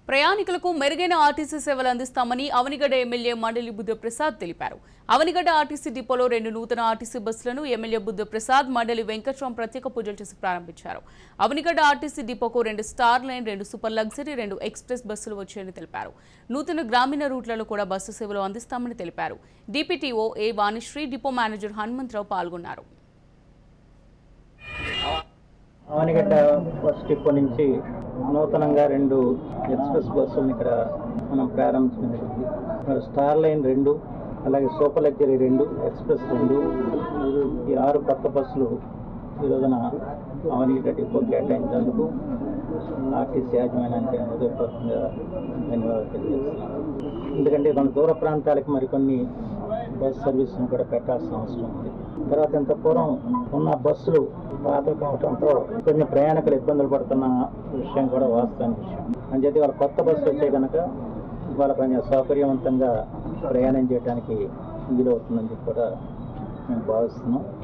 ప్రయాణికులకు మెరుగైన ఆర్టీసీ సేవలు అందిస్తామని అవనిగడ్డ ఎమ్మెల్యే మండలి బుద్ధప్రసాద్ తెలిపారు అవనిగడ్డ ఆర్టీసీ డిపోలో రెండు నూతన ఆర్టీసీ బస్సులను ఎమ్మెల్యే బుద్ధప్రసాద్ మండలి వెంకట్రాం ప్రత్యేక పూజలు చేసి ప్రారంభించారు అవనిగడ్డ ఆర్టీసీ డిపోకు రెండు స్టార్ లైన్ రెండు సూపర్ లగ్జరీ రెండు ఎక్స్ప్రెస్ బస్సులు వచ్చాయని తెలిపారు నూతన గ్రామీణ రూట్లలో కూడా బస్సు సేవలు అందిస్తామని తెలిపారు DPTO A Vanisri depot manager Hanumantharao పాల్గొన్నారు అవనిగడ్డ బస్ డిపో నుంచి నూతనంగా రెండు ఎక్స్ప్రెస్ బస్సులను ఇక్కడ మనం ప్రారంభించడం జరిగింది మరి స్టార్ లైన్ రెండు అలాగే సూపర్ లగ్జరీ రెండు ఎక్స్ప్రెస్ రెండు ఈ ఆరు కొత్త బస్సులు ఈ రోజున అవనిగడ్డ డిపో కేటాయించినందుకు ఆర్టీసీ యాజమాన్యానికి నేను హృదయపూర్వకంగా ధన్యవాదాలు తెలియజేస్తున్నాను ఎందుకంటే మన దూర ప్రాంతాలకు మరికొన్ని బస్ సర్వీస్ను కూడా పెట్టాల్సిన అవసరం ఉంది తర్వాత ఇంత పూర్వం ఉన్న బస్సులు పాత కావడంతో కొన్ని ప్రయాణికులు ఇబ్బందులు పడుతున్న విషయం కూడా వాస్తవానికి విషయం అంచేది వాళ్ళ కొత్త బస్సులు వచ్చే కనుక వాళ్ళ కొంచెం సౌకర్యవంతంగా ప్రయాణం చేయడానికి వీలవుతుందని చెప్పి కూడా మేము భావిస్తున్నాం